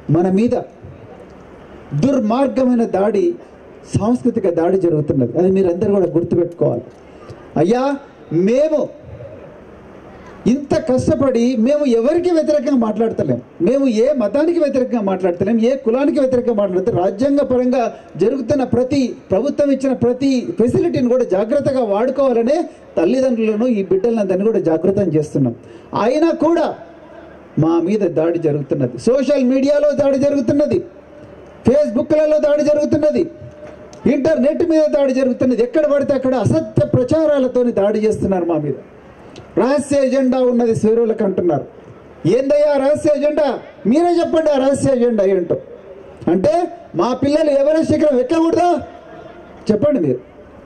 మన మీద దుర్మార్గమైన దాడి సాంస్కృతిక దాడి జరుగుతున్నది అది మీరందరూ కూడా గుర్తుపెట్టుకోవాలి అయ్యా మేము ఇంత కష్టపడి మేము ఎవరికి వ్యతిరేకంగా మాట్లాడతలేం మేము ఏ మతానికి వ్యతిరేకంగా మాట్లాడతలేం ఏ కులానికి వ్యతిరేకంగా మాట్లాడతాం రాజ్యాంగ పరంగా జరుగుతున్న ప్రతి ప్రభుత్వం ఇచ్చిన ప్రతి ఫెసిలిటీని కూడా జాగ్రత్తగా వాడుకోవాలనే తల్లిదండ్రులను ఈ బిడ్డలందరినీ కూడా జాగృతం చేస్తున్నాం అయినా కూడా మా మీద దాడి జరుగుతున్నది సోషల్ మీడియాలో దాడి జరుగుతున్నది ఫేస్బుక్లలో దాడి జరుగుతున్నది ఇంటర్నెట్ మీద దాడి జరుగుతున్నది ఎక్కడ పడితే అక్కడ అసత్య ప్రచారాలతోని దాడి చేస్తున్నారు మా మీద రహస్య ఎజెండా ఉన్నది స్వేరువులకు అంటున్నారు ఏందయ్యా రహస్య ఎజెండా మీరే చెప్పండి ఆ రహస్య ఎజెండా ఏంటో అంటే మా పిల్లలు ఎవరెస్ట్ శిఖరం ఎక్కకూడదా చెప్పండి మీరు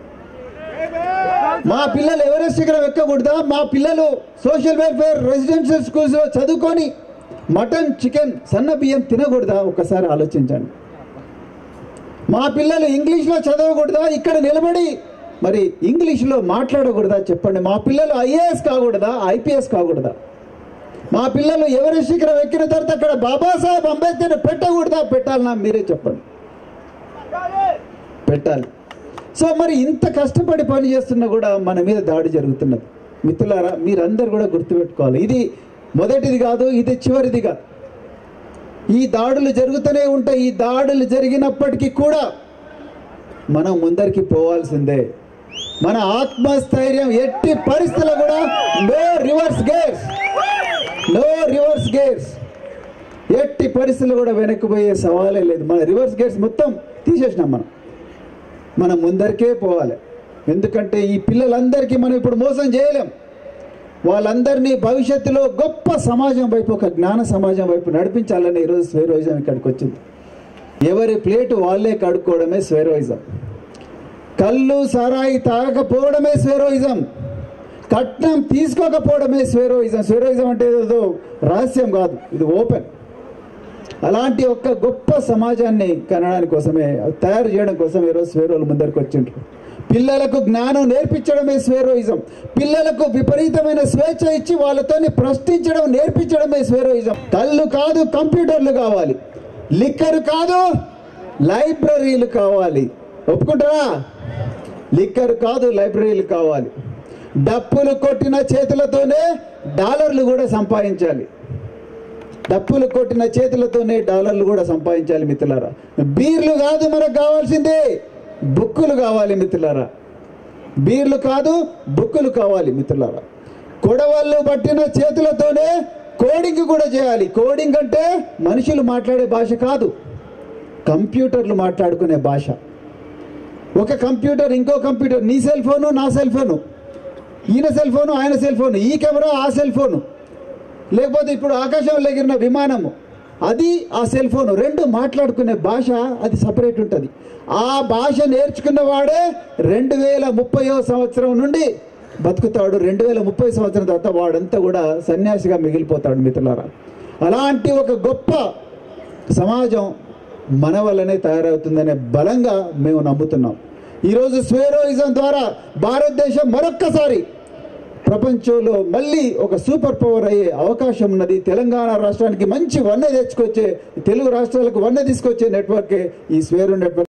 మా పిల్లలు ఎవరెస్ట్ శిఖరం ఎక్కకూడదా మా పిల్లలు సోషల్ వెల్ఫేర్ రెసిడెన్షియల్ స్కూల్స్ లో చదువుకొని మటన్ చికెన్ సన్న బియ్యం తినకూడదా ఒకసారి ఆలోచించండి మా పిల్లలు ఇంగ్లీష్లో చదవకూడదా ఇక్కడ నిలబడి మరి ఇంగ్లీష్లో మాట్లాడకూడదా చెప్పండి మా పిల్లలు ఐఏఎస్ కాకూడదా ఐపీఎస్ కాకూడదా మా పిల్లలు ఎవరెస్ట్ శిఖరం ఎక్కిన తర్వాత అక్కడ బాబాసాహెబ్ అంబేద్కర్ పెట్టకూడదా పెట్టాలన్నా మీరే చెప్పండి పెట్టాలి సో మరి ఇంత కష్టపడి పని చేస్తున్నా కూడా మన మీద దాడి జరుగుతున్నది మిత్రులారా మీరందరూ కూడా గుర్తుపెట్టుకోవాలి ఇది మొదటిది కాదు ఇది చివరిది కాదు ఈ దాడులు జరుగుతూనే ఉంటాయి ఈ దాడులు జరిగినప్పటికీ కూడా మనం ముందరికి పోవాల్సిందే మన ఆత్మస్థైర్యం ఎట్టి పరిస్థితుల్లో కూడా no reverse gears no reverse gears ఎట్టి పరిస్థితుల్లో కూడా వెనక్కి పోయే సవాలే లేదు మన రివర్స్ గేర్స్ మొత్తం తీసేసినాం మనం మనం ముందరికే పోవాలి ఎందుకంటే ఈ పిల్లలందరికీ మనం ఇప్పుడు మోసం చేయలేం వాళ్ళందరినీ భవిష్యత్తులో గొప్ప సమాజం వైపు ఒక జ్ఞాన సమాజం వైపు నడిపించాలని ఈరోజు స్వేరోయిజం ఇక్కడికి వచ్చింది ఎవరి ప్లేటు వాళ్ళే కడుక్కోవడమే స్వేరోయిజం కళ్ళు సారాయి తాగకపోవడమే స్వేరోయిజం కట్నం తీసుకోకపోవడమే స్వేరోయిజం స్వేరోయిజం అంటే ఏదో రహస్యం కాదు ఇది ఓపెన్ అలాంటి ఒక గొప్ప సమాజాన్ని కనడానికి కోసమే తయారు చేయడం కోసం ఈరోజు స్వేరోలు ముందరికి వచ్చిండ్రు పిల్లలకు జ్ఞానం నేర్పించడమే స్వేరోయిజం పిల్లలకు విపరీతమైన స్వేచ్ఛ ఇచ్చి వాళ్ళతోని ప్రశ్నించడం నేర్పించడమే స్వేరోయిజం కళ్ళు కాదు కంప్యూటర్లు కావాలి లిక్కర్ కాదు లైబ్రరీలు కావాలి ఒప్పుకుంటారా లిక్కర్ కాదు లైబ్రరీలు కావాలి డప్పులు కొట్టిన చేతులతోనే డాలర్లు కూడా సంపాదించాలి డప్పులు కొట్టిన చేతులతోనే డాలర్లు కూడా సంపాదించాలి మిత్రులారా బీర్లు కాదు మనకు కావాల్సిందే బుక్కులు కావాలి మిత్రులారా బీర్లు కాదు బుక్కులు కావాలి మిత్రులారా కొడవళ్ళు పట్టిన చేతులతోనే కోడింగ్ కూడా చేయాలి కోడింగ్ అంటే మనుషులు మాట్లాడే భాష కాదు కంప్యూటర్లు మాట్లాడుకునే భాష ఒక కంప్యూటర్ ఇంకో కంప్యూటర్ నీ సెల్ ఫోను నా సెల్ ఫోను ఈయన సెల్ ఫోను ఆయన సెల్ ఫోను ఈ కెమెరా ఆ సెల్ ఫోను లేకపోతే ఇప్పుడు ఆకాశంలో ఎగిరిన విమానము అది ఆ సెల్ ఫోన్ రెండు మాట్లాడుకునే భాష అది సపరేట్ ఉంటుంది ఆ భాష నేర్చుకున్న వాడే రెండు వేల ముప్పయో సంవత్సరం నుండి బతుకుతాడు రెండు వేల ముప్పై సంవత్సరం తర్వాత వాడంతా కూడా సన్యాసిగా మిగిలిపోతాడు మిత్రులారా అలాంటి ఒక గొప్ప సమాజం మన వల్లనే తయారవుతుందనే బలంగా మేము నమ్ముతున్నాం ఈరోజు స్వేరోయిజం ద్వారా భారతదేశం మరొక్కసారి ప్రపంచంలో మళ్ళీ ఒక సూపర్ పవర్ అయ్యే అవకాశం ఉన్నది తెలంగాణ రాష్ట్రానికి మంచి వన్నె తెచ్చుకొచ్చే తెలుగు రాష్ట్రాలకు వన్నె తీసుకొచ్చే నెట్వర్కే ఈ స్వేరు నెట్వర్క్